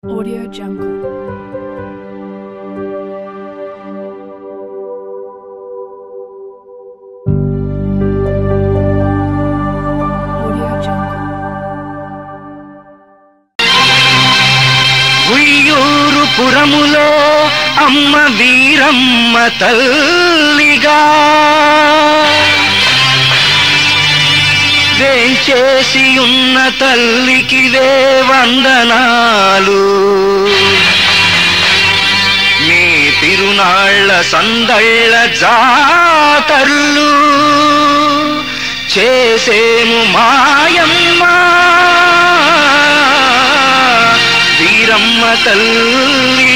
Audio Jungle. Audio Jungle. Uyyuru పురములో అమ్మ వీరమ్మ తల్లిగా వేంచేసి ఉన్న తల్లికి వే వందనాలు మీ తిరునాళ్ళ సందళ్ళ జాతర్లు చేసేము మాయమ్మ వీరమ్మ తల్లి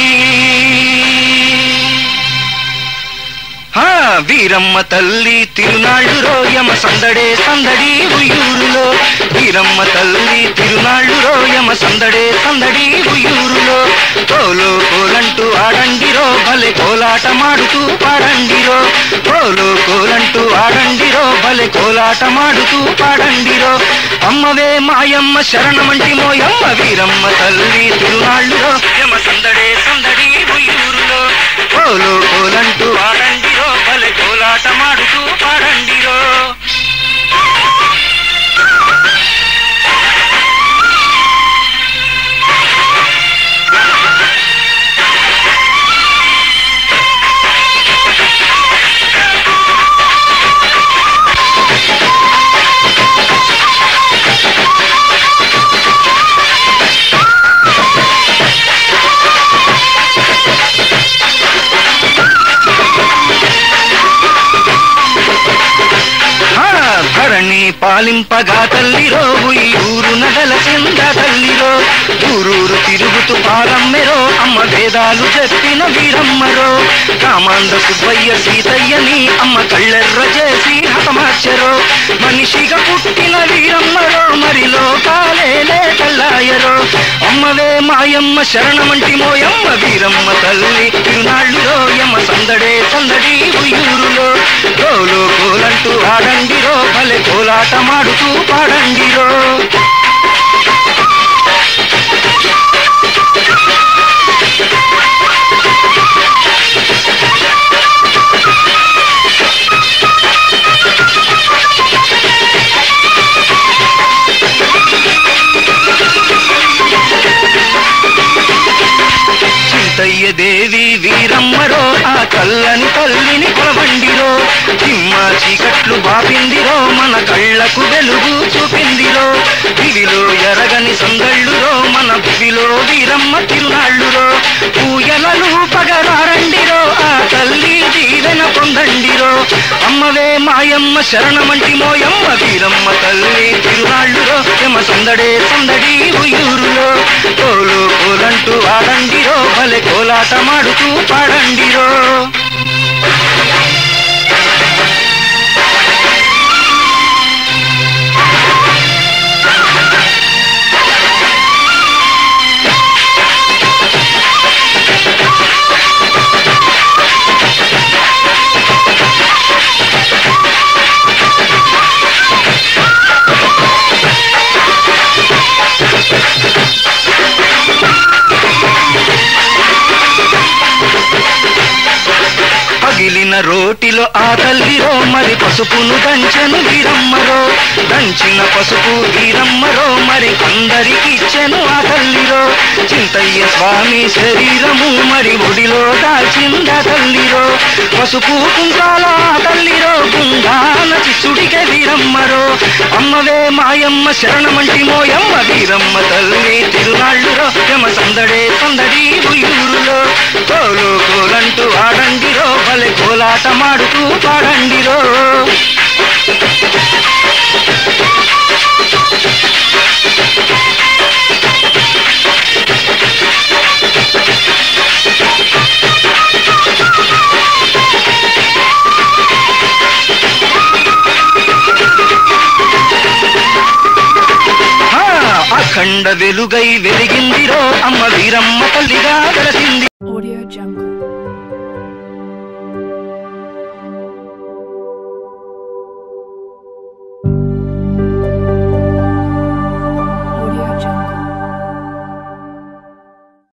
హా, వీరమ్మ తల్లి తిరునాళ్ళు రోయమ సందడే సందడి ఉయ్యూరులో వీరమ్మ తల్లి తిరునాళ్ళు రోయమ సందడే సందడి ఉయ్యూరులో కోలో కోలంటూ ఆడండిరో భలే కోలాటమాడుతూ పాడండిరో కోలో కోలంటూ ఆడండిరో భలే కోలాటమాడుతూ పాడండిరో అమ్మవే మాయమ్మ శరణమంటి మోయమ్మ వీరమ్మ తల్లి తిరునాళ్ళులో యమ సందడే సందడి ఉయ్యూరులో కోలో కోలంటూ ఆడండిరో భలే కోలాటమాడుతూ పాడండిరో ఆ, ధరణి పాలింపగా తల్లిరో ఈ ఊరు నగల చెంద తల్లిరో ఊరూరు తిరుగుతూ పాలమ్మెరో అమ్మ వేదాలు చెప్పిన వీరమ్మరో కామాంద సుబ్బయ్య సీతయ్యని అమ్మ కళ్ళెర్ర చేసి హతమార్చరో మనిషిగా పుట్టిన వీరమ్మరో మరి లోకాలేలే కల్లాయరో అమ్మవే మాయమ్మ శరణమంటి మోయమ్మ వీరమ్మ తల్లి తిరునాళ్ళురో యమ్మ సందడే సందడి ఉయ్యూరులో కోలో కోలంటూ ఆడండిరో భలే కోలాటమాడుతూ పాడండిరో చింతయ్య దేవి వీరమ్మరో ఆ కల్లని తల్లిని కొలవండిరో తిమ్మ చీకట్లు బాపిందిరో మన కళ్ళకు వెలుగు చూపిందిరో దివిలో ఎరగని సందళ్ళురో మన భువిలో వీరమ్మ తిరునాళ్ళురో పూయలలు పగరారండిరో ఆ తల్లి దీవెన పొందండిరో అమ్మవే మాయమ్మ శరణమంటి మోయమ్మ వీరమ్మ తల్లి తిరునాళ్ళురో యమ సందడే సందడి ఉయ్యూరులో కోలు కోలంటూ ఆడండిరో భలే కోలాటమాడుతూ పాడండిరో పగిలిన రోటిలో ఆ తల్లిరో మరి పసుపును దంచెను వీరమ్మరో దంచిన పసుపు వీరమ్మరో మరి అందరికి ఇచ్చెను ఆ తల్లిరో చింతయ్య స్వామి శరీరము మరి ఒడిలో దాల్చింద తల్లిరో పసుపు కుంకాల ఆ తల్లిరో గుండాన చిచ్చుడికే వీరమ్మరో అమ్మవే మాయమ్మ శరణమంటి మోయమ్మ వీరమ్మ తల్లి తిరునాళ్ళురో యమ సందడే సందడి ఉయ్యూరులో కోలు కోలంటూ ఆడండిరో భలే కోలాటమాడుతూ పాడండిరో ఆ, అఖండ వెలుగై వెలిగిందిరో అమ్మ వీరమ్మ తల్లిగా వెలసింది Audio Jungle.